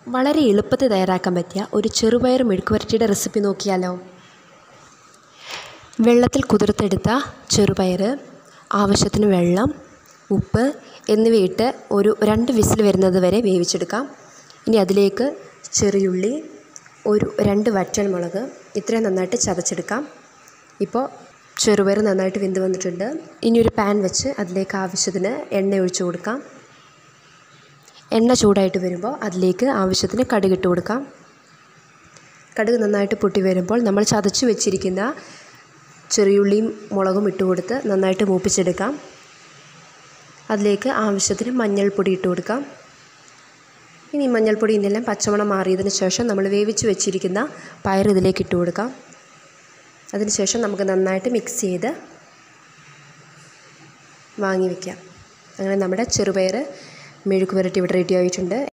വളരെ എളുപ്പത്തിൽ തയ്യാറാക്കാൻ പറ്റിയ ഒരു ചെറുപയർ മെഴുക്കുവരട്ടിയുടെ റെസിപ്പി നോക്കിയാലോ വെള്ളത്തിൽ കുതിർത്തെടുത്ത ചെറുപയർ ആവശ്യത്തിന് വെള്ളം ഉപ്പ് എന്നിവയിട്ട് ഒരു രണ്ട് വിസിൽ വരുന്നത് വരെ വേവിച്ചെടുക്കാം ഇനി അതിലേക്ക് ചെറിയുള്ളി ഒരു രണ്ട് വറ്റൽമുളക് ഇത്രയും നന്നായിട്ട് ചതച്ചെടുക്കാം ഇപ്പോൾ ചെറുപയർ നന്നായിട്ട് വെന്ത് വന്നിട്ടുണ്ട് ഇനി ഒരു പാൻ വെച്ച് അതിലേക്ക് ആവശ്യത്തിന് എണ്ണ ഒഴിച്ചു കൊടുക്കാം എണ്ണ ചൂടായിട്ട് വരുമ്പോൾ അതിലേക്ക് ആവശ്യത്തിന് കടുകിട്ട് കൊടുക്കാം കടുക് നന്നായിട്ട് പൊട്ടി വരുമ്പോൾ നമ്മൾ ചതച്ച് വെച്ചിരിക്കുന്ന ചെറിയുള്ളിയും മുളകും ഇട്ട് കൊടുത്ത് നന്നായിട്ട് മൂപ്പിച്ചെടുക്കാം അതിലേക്ക് ആവശ്യത്തിന് മഞ്ഞൾപ്പൊടി ഇട്ട് കൊടുക്കാം ഇനി മഞ്ഞൾപ്പൊടി ഇന്നെല്ലാം പച്ചമണം മാറിയതിന് ശേഷം നമ്മൾ വേവിച്ച് വെച്ചിരിക്കുന്ന പയർ ഇതിലേക്ക് ഇട്ട് കൊടുക്കാം അതിനുശേഷം നമുക്ക് നന്നായിട്ട് മിക്സ് ചെയ്ത് വാങ്ങി വയ്ക്കാം അങ്ങനെ നമ്മുടെ ചെറുപയർ മെഴുക്ക് പുരട്ടി ഇവിടെ റെഡി ആയിട്ടുണ്ട്